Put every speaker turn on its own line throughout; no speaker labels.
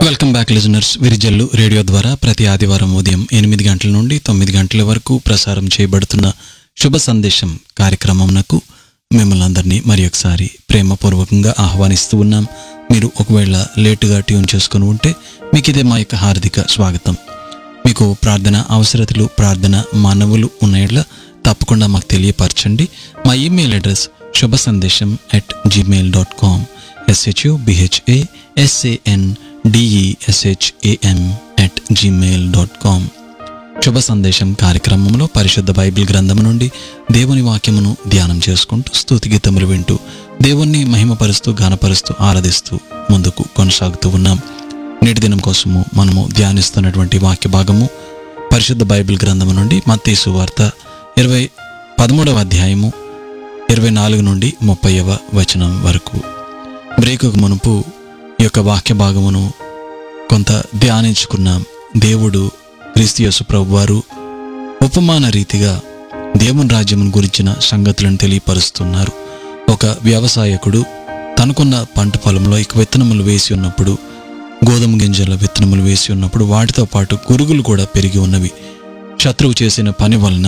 welcome back listeners Virijallu radio ద్వారా ప్రతి ఆదివారం ఉదయం ఎనిమిది గంటల నుండి తొమ్మిది గంటల వరకు ప్రసారం చేయబడుతున్న శుభ సందేశం కార్యక్రమంనకు మిమ్మల్ని అందరినీ మరి ఒకసారి ప్రేమపూర్వకంగా ఆహ్వానిస్తూ ఉన్నాం మీరు ఒకవేళ లేటుగా ట్యూన్ చేసుకుని ఉంటే మీకు ఇదే మా యొక్క హార్దిక స్వాగతం మీకు ప్రార్థన అవసరతలు ప్రార్థన మానవులు ఉన్నాయట్లా తప్పకుండా మాకు తెలియపరచండి మా email address Shubha Sandesham at Gmail dot com S H U B H A S A N D E S H A M at Gmail dot com Shubha Sandesham కార్యక్రమంలో పరిశుద్ధ బైబిల్ గ్రంథము నుండి దేవుని వాక్యమును ధ్యానం చేసుకుంటూ స్తుతి గీతములు వింటూ దేవుణ్ణి మహిమపరుస్తూ గానపరుస్తూ ఆరాధిస్తూ ముందుకు కొనసాగుతూ ఉన్నాం నేటి దినం కోసము మనము ధ్యానిస్తున్నటువంటి వాక్య భాగము పరిశుద్ధ బైబిల్ గ్రంథము నుండి మత్తీసు వార్త ఇరవై పదమూడవ అధ్యాయము ఇరవై నాలుగు నుండి ముప్పైవ వచనం వరకు బ్రేకుకు మునుపు ఈ యొక్క వాక్య భాగమును కొంత ధ్యానించుకున్నాం దేవుడు క్రీస్తు యేసు ప్రభు వారు ఉపమాన రీతిగా దేవుని రాజ్యం గురించిన సంగతులను తెలియపరుస్తున్నారు ఒక వ్యవసాయకుడు తనకున్న పంట పొలంలో ఇక విత్తనములు వేసి ఉన్నప్పుడు గోధుమ గింజల విత్తనములు వేసి ఉన్నప్పుడు వాటితో పాటు గురుగులు కూడా పెరిగి ఉన్నవి శత్రువు చేసిన పని వలన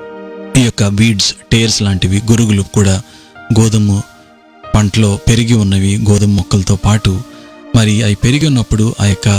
ఈ యొక్క వీడ్స్ టేర్స్ లాంటివి గురుగులు కూడా గోధుమ పంటలో పెరిగి ఉన్నవి గోధుమ మొక్కలతో పాటు మరి అవి పెరిగి ఉన్నప్పుడు ఆ యొక్క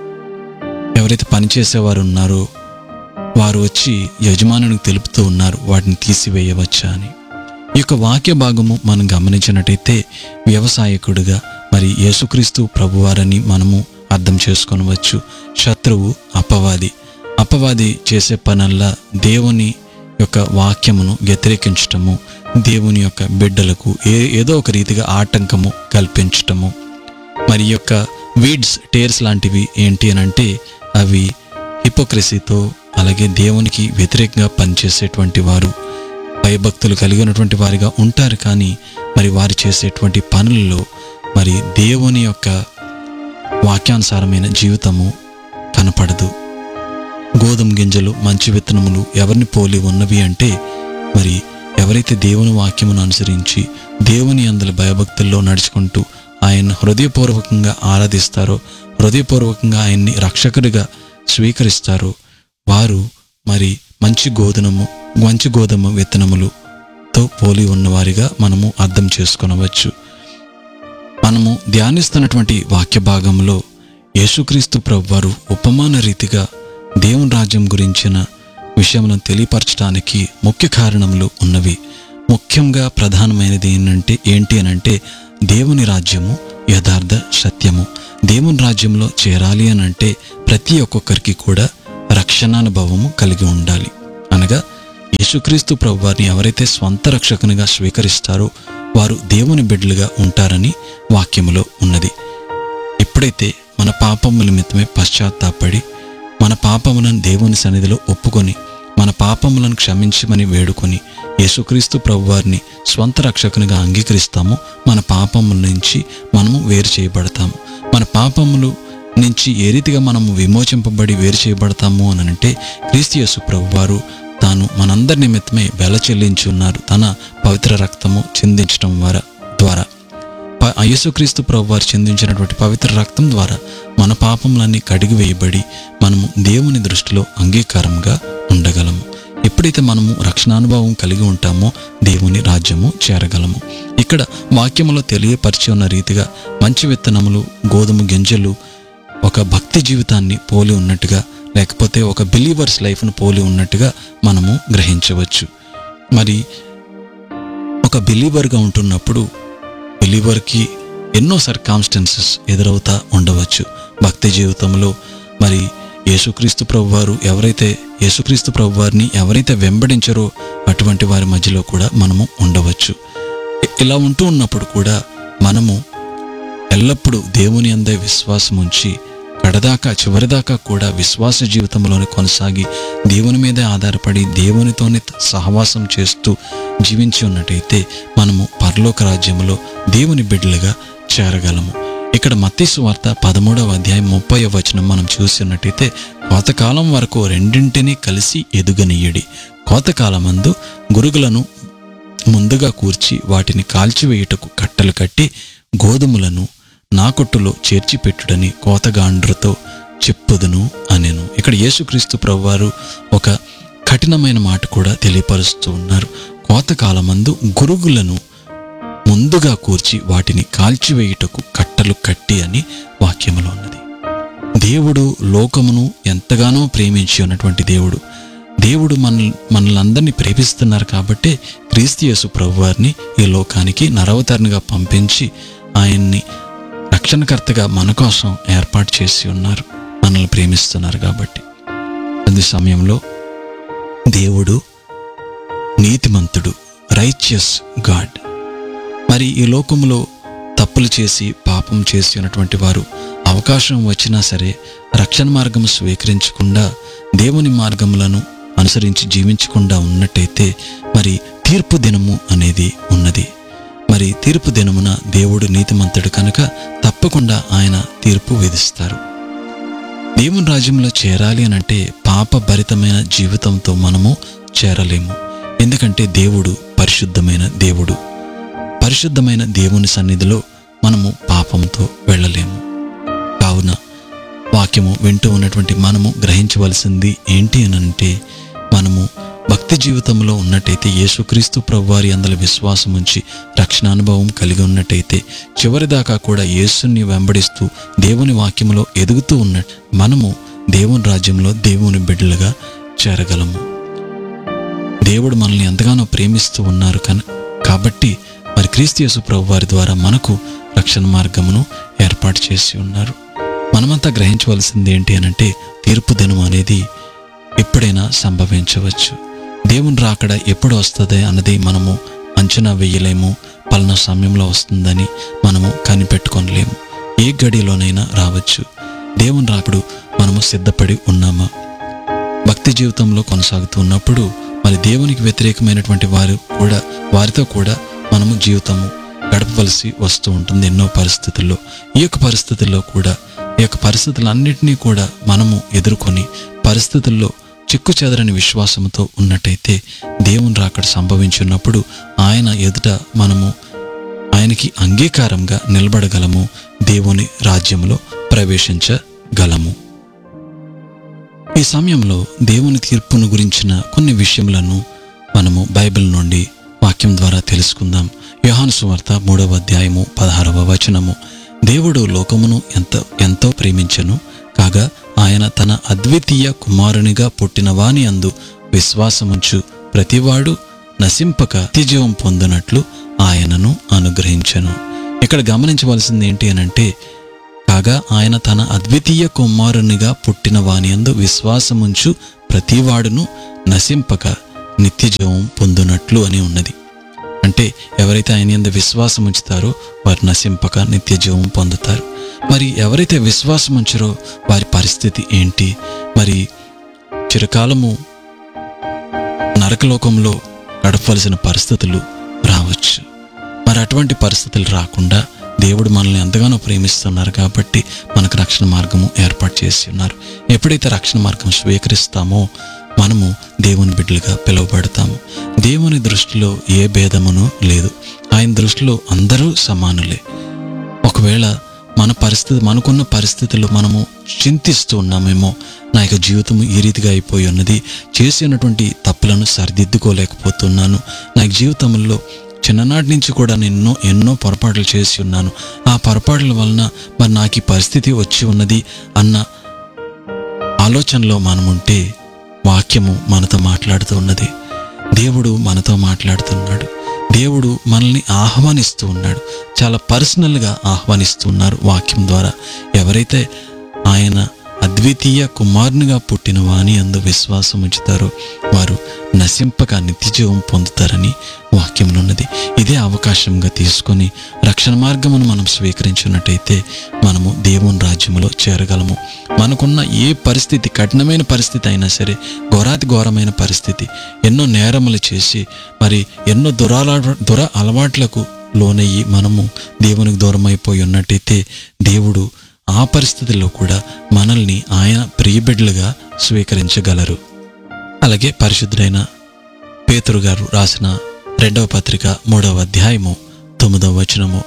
ఎవరైతే పనిచేసేవారు ఉన్నారో వారు వచ్చి యజమానునికి తెలుపుతూ ఉన్నారు వాటిని తీసివేయవచ్చా అని ఈ యొక్క వాక్య భాగము మనం గమనించినట్టయితే వ్యవసాయకుడిగా మరి యేసుక్రీస్తు ప్రభువారని మనము అర్థం చేసుకొనవచ్చు శత్రువు అపవాది అపవాది చేసే పనల్లా దేవుని యొక్క వాక్యమును వ్యతిరేకించటము దేవుని యొక్క బిడ్డలకు ఏ ఏదో ఒక రీతిగా ఆటంకము కల్పించటము మరి ఈ యొక్క వీడ్స్ టేర్స్ లాంటివి ఏంటి అని అంటే అవి హిపోక్రసీతో అలాగే దేవునికి వ్యతిరేకంగా పనిచేసేటువంటి వారు భయభక్తులు కలిగి ఉన్నటువంటి వారిగా ఉంటారు కానీ మరి వారు చేసేటువంటి పనులలో మరి దేవుని యొక్క వాక్యానుసారమైన జీవితము కనపడదు గోధుమ గింజలు మంచి విత్తనములు ఎవరిని పోలి ఉన్నవి అంటే మరి ఎవరైతే దేవుని వాక్యమును అనుసరించి దేవుని అందుల భయభక్తుల్లో నడుచుకుంటూ ఆయన హృదయపూర్వకంగా ఆరాధిస్తారో హృదయపూర్వకంగా ఆయన్ని రక్షకుడిగా స్వీకరిస్తారో వారు మరి మంచి గోధుమము మంచి గోధుమ విత్తనములుతో పోలి ఉన్నవారిగా మనము అర్థం చేసుకొనవచ్చు మనము ధ్యానిస్తున్నటువంటి వాక్య భాగంలో యేసుక్రీస్తు ప్రభువారు ఉపమాన రీతిగా దేవుని రాజ్యం గురించిన విషయములను తెలియపరచడానికి ముఖ్య కారణములు ఉన్నవి ముఖ్యంగా ప్రధానమైనది ఏంటంటే ఏంటి అని అంటే దేవుని రాజ్యము యథార్థ సత్యము దేవుని రాజ్యంలో చేరాలి అని అంటే ప్రతి ఒక్కొక్కరికి కూడా రక్షణానుభవము కలిగి ఉండాలి అనగా యేసుక్రీస్తు ప్రభువారిని ఎవరైతే స్వంత రక్షకునిగా స్వీకరిస్తారో వారు దేవుని బిడ్డలుగా ఉంటారని వాక్యములో ఉన్నది ఎప్పుడైతే మన పాపముల నిమిత్తమే పశ్చాత్తాపడి మన పాపములను దేవుని సన్నిధిలో ఒప్పుకొని మన పాపములను క్షమించమని వేడుకొని యేసుక్రీస్తు ప్రభువారిని స్వంత రక్షకునిగా అంగీకరిస్తామో మన పాపముల నుంచి మనము వేరు చేయబడతాము మన పాపములు నుంచి ఏ రీతిగా మనము విమోచింపబడి వేరు చేయబడతాము అని అంటే క్రీస్తు యేసు ప్రభువారు తాను మనందరి నిమిత్తమే వెల చెల్లించి ఉన్నారు తన పవిత్ర రక్తము చిందించడం ద్వారా ద్వారా ప- యేసుక్రీస్తు ప్రభు వారు చెందించినటువంటి పవిత్ర రక్తం ద్వారా మన పాపములన్నీ కడిగి వేయబడి మనము దేవుని దృష్టిలో అంగీకారంగా ఉండగలము ఎప్పుడైతే మనము రక్షణానుభవం కలిగి ఉంటామో దేవుని రాజ్యము చేరగలము ఇక్కడ వాక్యములో తెలియపరిచి ఉన్న రీతిగా మంచి విత్తనములు గోధుమ గింజలు ఒక భక్తి జీవితాన్ని పోలి ఉన్నట్టుగా లేకపోతే ఒక బిలీవర్స్ లైఫ్ను పోలి ఉన్నట్టుగా మనము గ్రహించవచ్చు మరి ఒక బిలీవర్గా ఉంటున్నప్పుడు బిలీవర్కి ఎన్నో సర్కామ్స్టెన్సెస్ ఎదురవుతా ఉండవచ్చు భక్తి జీవితంలో మరి యేసుక్రీస్తు ప్రభువారు ఎవరైతే యేసుక్రీస్తు ప్రభువారిని ఎవరైతే వెంబడించారో అటువంటి వారి మధ్యలో కూడా మనము ఉండవచ్చు ఇ- ఇలా ఉంటూ ఉన్నప్పుడు కూడా మనము ఎల్లప్పుడూ దేవుని అందే విశ్వాసం ఉంచి కడదాకా చివరిదాకా కూడా విశ్వాస జీవితంలోనే కొనసాగి దేవుని మీదే ఆధారపడి దేవునితోనే సహవాసం చేస్తూ జీవించి ఉన్నట్టయితే మనము పరలోక రాజ్యములో దేవుని బిడ్డలుగా చేరగలము ఇక్కడ మత్తీసు వార్త పదమూడవ అధ్యాయం ముప్పై వచనం మనం చూసినట్టయితే కోతకాలం వరకు రెండింటినీ కలిసి ఎదుగనీయడి కోతకాలమందు గురుగులను ముందుగా కూర్చి వాటిని కాల్చివేయుటకు కట్టలు కట్టి గోధుమలను నా కొట్టులో చేర్చిపెట్టుడని కోతగాండ్రతో చెప్పుదును అనెను ఇక్కడ యేసుక్రీస్తు ప్రభువారు ఒక కఠినమైన మాట కూడా తెలియపరుస్తూ ఉన్నారు కోతకాలమందు గురుగులను ముందుగా కూర్చి వాటిని కాల్చివేయుటకు కట్టలు కట్టి అని వాక్యములో ఉన్నది దేవుడు లోకమును ఎంతగానో ప్రేమించి ఉన్నటువంటి దేవుడు దేవుడు మన మనలందరినీ ప్రేమిస్తున్నారు కాబట్టే క్రీస్తు యేసు ప్రభువారిని ఈ లోకానికి నరవతరణగా పంపించి ఆయన్ని రక్షణకర్తగా మన కోసం ఏర్పాటు చేసి ఉన్నారు మనల్ని ప్రేమిస్తున్నారు కాబట్టి అది సమయంలో దేవుడు నీతిమంతుడు రైచియస్ గాడ్ మరి ఈ లోకంలో తప్పులు చేసి పాపం చేసి ఉన్నటువంటి వారు అవకాశం వచ్చినా సరే రక్షణ మార్గం స్వీకరించకుండా దేవుని మార్గములను అనుసరించి జీవించకుండా ఉన్నట్టయితే మరి తీర్పు దినము అనేది ఉన్నది మరి తీర్పు దినమున దేవుడు నీతిమంతుడు కనుక తప్పకుండా ఆయన తీర్పు విధిస్తారు దేవుని రాజ్యంలో చేరాలి అనంటే పాపభరితమైన జీవితంతో మనము చేరలేము ఎందుకంటే దేవుడు పరిశుద్ధమైన దేవుడు పరిశుద్ధమైన దేవుని సన్నిధిలో మనము పాపంతో వెళ్ళలేము కావున వాక్యము వింటూ ఉన్నటువంటి మనము గ్రహించవలసింది ఏంటి అని అంటే మనము భక్తి జీవితంలో ఉన్నట్టయితే యేసుక్రీస్తు ప్రభువారి అందల విశ్వాసం ఉంచి రక్షణ అనుభవం కలిగి ఉన్నట్టయితే చివరిదాకా కూడా యేసుని వెంబడిస్తూ దేవుని వాక్యములో ఎదుగుతూ ఉన్న మనము దేవుని రాజ్యంలో దేవుని బిడ్డలుగా చేరగలము దేవుడు మనల్ని ఎంతగానో ప్రేమిస్తూ ఉన్నారు కన కాబట్టి మరి క్రీస్తు యేసు ప్రభు వారి ద్వారా మనకు రక్షణ మార్గమును ఏర్పాటు చేసి ఉన్నారు మనమంతా గ్రహించవలసింది ఏంటి అనంటే తీర్పు దినం అనేది ఎప్పుడైనా సంభవించవచ్చు దేవుని రాకడ ఎప్పుడు వస్తుంది అన్నది మనము అంచనా వేయలేము పలానా సమయంలో వస్తుందని మనము కనిపెట్టుకోలేము ఏ గడిలోనైనా రావచ్చు దేవుని రాకడు మనము సిద్ధపడి ఉన్నామా భక్తి జీవితంలో కొనసాగుతూ ఉన్నప్పుడు మరి దేవునికి వ్యతిరేకమైనటువంటి వారు కూడా వారితో కూడా మనము జీవితము గడపవలసి వస్తూ ఉంటుంది ఎన్నో పరిస్థితుల్లో ఈ యొక్క పరిస్థితుల్లో కూడా ఈ యొక్క పరిస్థితులన్నింటినీ కూడా మనము ఎదుర్కొని పరిస్థితుల్లో చిక్కు చెదరని విశ్వాసంతో ఉన్నట్టయితే దేవుని రాకడ సంభవించున్నప్పుడు ఆయన ఎదుట మనము ఆయనకి అంగీకారంగా నిలబడగలము దేవుని రాజ్యంలో ప్రవేశించగలము ఈ సమయంలో దేవుని తీర్పును గురించిన కొన్ని విషయములను మనము బైబిల్ నుండి వాక్యం ద్వారా తెలుసుకుందాం యోహాను సువార్త మూడవ అధ్యాయము పదహారవ వచనము దేవుడు లోకమును ఎంత ఎంతో ప్రేమించెను కాగా ఆయన తన అద్వితీయ కుమారునిగా పుట్టిన వాని అందు విశ్వాసముంచు ప్రతివాడు నశింపక నిత్యజీవం పొందినట్లు ఆయనను అనుగ్రహించెను ఇక్కడ గమనించవలసింది ఏంటి అనంటే కాగా ఆయన తన అద్వితీయ కుమారునిగా పుట్టిన వాని యందు విశ్వాసముంచు ప్రతివాడును నశింపక నిత్యజీవం పొందునట్లు అని ఉన్నది అంటే ఎవరైతే ఆయన యందు విశ్వాసం ఉంచుతారో వారు నశింపక నిత్యజీవం పొందుతారు మరి ఎవరైతే విశ్వాసం ఉంచారో వారి పరిస్థితి ఏంటి మరి చిరకాలము నరకలోకంలో గడపవలసిన పరిస్థితులు రావచ్చు మరి అటువంటి పరిస్థితులు రాకుండా దేవుడు మనల్ని ఎంతగానో ప్రేమిస్తున్నారు కాబట్టి మనకు రక్షణ మార్గము ఏర్పాటు చేసి ఉన్నారు ఎప్పుడైతే రక్షణ మార్గం స్వీకరిస్తామో మనము దేవుని బిడ్డలుగా పిలువబడతాము దేవుని దృష్టిలో ఏ భేదమును లేదు ఆయన దృష్టిలో అందరూ సమానులే ఒకవేళ మన పరిస్థితి మనకున్న పరిస్థితుల్లో మనము చింతిస్తూ ఉన్నామేమో నా యొక్క జీవితం ఈ రీతిగా అయిపోయి ఉన్నది చేసినటువంటి తప్పులను సరిదిద్దుకోలేకపోతున్నాను నా జీవితంలో చిన్ననాటి నుంచి కూడా నేను ఎన్నో ఎన్నో పొరపాట్లు చేసి ఉన్నాను ఆ పొరపాట్ల వలన మరి నాకు ఈ పరిస్థితి వచ్చి ఉన్నది అన్న ఆలోచనలో మనముంటే వాక్యము మనతో మాట్లాడుతూ ఉన్నది దేవుడు మనతో మాట్లాడుతున్నాడు దేవుడు మనల్ని ఆహ్వానిస్తూ ఉన్నాడు చాలా పర్సనల్గా ఆహ్వానిస్తూ ఉన్నారు వాక్యం ద్వారా ఎవరైతే ఆయన అద్వితీయ కుమారునిగా పుట్టిన వాణి అందు విశ్వాసం ఉంచుతారో వారు నశింపక నిత్యజీవం పొందుతారని వాక్యంలో ఉన్నది ఇదే అవకాశంగా తీసుకొని రక్షణ మార్గమును మనం స్వీకరించినట్టయితే మనము దేవుని రాజ్యంలో చేరగలము మనకున్న ఏ పరిస్థితి కఠినమైన పరిస్థితి అయినా సరే ఘోరాతి ఘోరమైన పరిస్థితి ఎన్నో నేరములు చేసి మరి ఎన్నో దురాల దుర అలవాట్లకు లోనయ్యి మనము దేవునికి దూరం అయిపోయి ఉన్నట్టయితే దేవుడు ఆ పరిస్థితుల్లో కూడా మనల్ని ఆయన ప్రియబిడ్డలుగా స్వీకరించగలరు అలాగే పరిశుద్ధుడైన పేతురు గారు రాసిన రెండవ పత్రిక మూడవ అధ్యాయము తొమ్మిదవ వచనము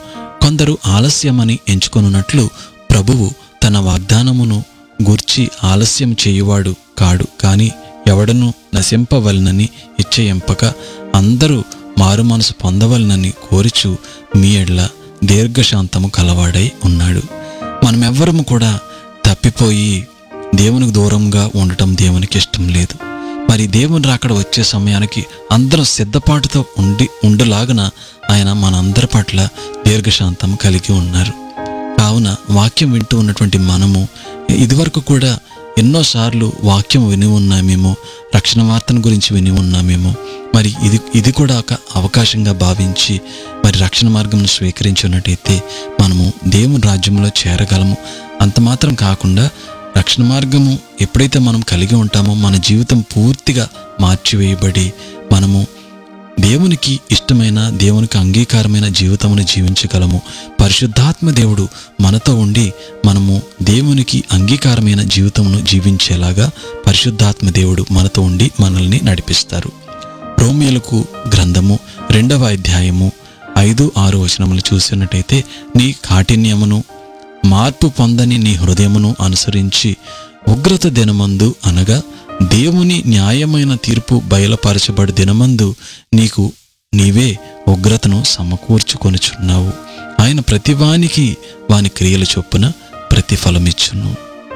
కొందరు ఆలస్యమని ఎంచుకొనున్నట్లు ప్రభువు తన వాగ్దానమును గూర్చి ఆలస్యం చేయువాడు కాడు కాని ఎవడను నశింపవలనని ఇచ్చయింపక అందరూ మారు మనసు పొందవలనని కోరిచు మీ ఎడ్ల దీర్ఘశాంతము కలవాడై ఉన్నాడు మనమెవ్వరము కూడా తప్పిపోయి దేవునికి దూరంగా ఉండటం దేవునికి ఇష్టం లేదు మరి దేవుని రాకడ వచ్చే సమయానికి అందరం సిద్ధపాటుతో ఉండి ఉండలాగన ఆయన మనందరి పట్ల దీర్ఘశాంతం కలిగి ఉన్నారు కావున వాక్యం వింటూ ఉన్నటువంటి మనము ఇదివరకు కూడా ఎన్నోసార్లు వాక్యం విని ఉన్నామేమో రక్షణ వార్తను గురించి విని ఉన్నామేమో మరి ఇది ఇది కూడా ఒక అవకాశంగా భావించి మరి రక్షణ మార్గంను స్వీకరించున్నట్టయితే మనము దేవుని రాజ్యంలో చేరగలము అంత మాత్రం కాకుండా రక్షణ మార్గము ఎప్పుడైతే మనం కలిగి ఉంటామో మన జీవితం పూర్తిగా మార్చివేయబడి మనము దేవునికి ఇష్టమైన దేవునికి అంగీకారమైన జీవితమును జీవించగలము పరిశుద్ధాత్మ దేవుడు మనతో ఉండి మనము దేవునికి అంగీకారమైన జీవితమును జీవించేలాగా పరిశుద్ధాత్మ దేవుడు మనతో ఉండి మనల్ని నడిపిస్తారు రోమియోలకు గ్రంథము రెండవ అధ్యాయము ఐదు ఆరు వచనములు చూసినట్టయితే నీ కాఠిన్యమును మార్పు పొందని నీ హృదయమును అనుసరించి ఉగ్రత దినమందు అనగా దేవుని న్యాయమైన తీర్పు బయలుపరచబడి దినమందు నీకు నీవే ఉగ్రతను సమకూర్చుకొనుచున్నావు ఆయన ప్రతివానికి వాని క్రియల చొప్పున ప్రతిఫలమిచ్చును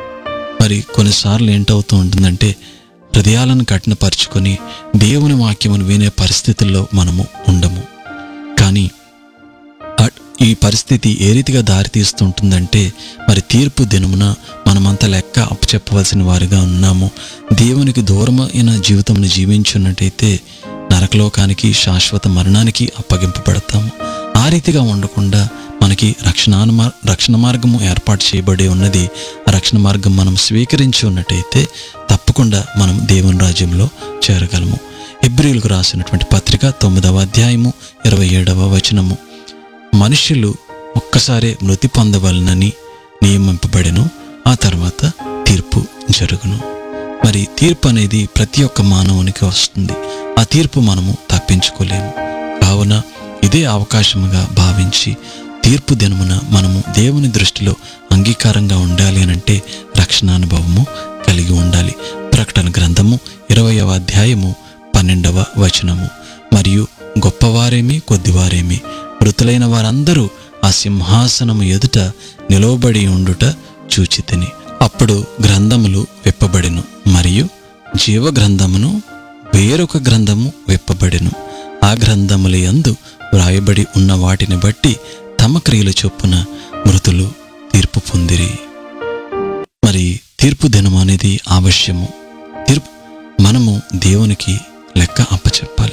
మరి కొన్నిసార్లు ఏంటవుతూ ఉంటుందంటే హృదయాలను కఠినపరుచుకొని దేవుని వాక్యమును వినే పరిస్థితుల్లో మనము ఉండము కానీ అ- ఈ పరిస్థితి ఏ రీతిగా దారితీస్తుంటుందంటే మరి తీర్పు దినమున మనమంతా లెక్క అప్పచెప్పవలసిన వారిగా ఉన్నాము దేవునికి దూరమైన జీవితంను జీవించున్నట్టయితే నరకలోకానికి శాశ్వత మరణానికి అప్పగింపబడతాము ఆ రీతిగా ఉండకుండా మనకి రక్షణ రక్షణ మార్గము ఏర్పాటు చేయబడి ఉన్నది ఆ రక్షణ మార్గం మనం స్వీకరించి ఉన్నట్టయితే తప్పకుండా మనం దేవుని రాజ్యంలో చేరగలము ఎబ్రిలకు రాసినటువంటి పత్రిక తొమ్మిదవ అధ్యాయము ఇరవై ఏడవ వచనము మనుషులు ఒక్కసారే మృతి పొందవలనని నియమింపబడెను ఆ తర్వాత తీర్పు జరుగును మరి తీర్పు అనేది ప్రతి ఒక్క మానవునికి వస్తుంది ఆ తీర్పు మనము తప్పించుకోలేము కావున ఇదే అవకాశముగా భావించి తీర్పు దినమున మనము దేవుని దృష్టిలో అంగీకారంగా ఉండాలి అనంటే రక్షణ అనుభవము కలిగి ఉండాలి ప్రకటన గ్రంథము ఇరవయవ అధ్యాయము పన్నెండవ వచనము మరియు గొప్పవారేమి కొద్దివారేమి మృతులైన వారందరూ ఆ సింహాసనము ఎదుట నిలవబడి ఉండుట చూచితిని అప్పుడు గ్రంథములు విప్పబడెను మరియు జీవ గ్రంథమును వేరొక గ్రంథము విప్పబడెను ఆ గ్రంథముల యందు వ్రాయబడి ఉన్న వాటిని బట్టి తమ క్రియల చొప్పున మృతులు తీర్పు పొందిరి మరి తీర్పు దినం అనేది ఆవశ్యము తీర్పు మనము దేవునికి లెక్క అప్పచెప్పాలి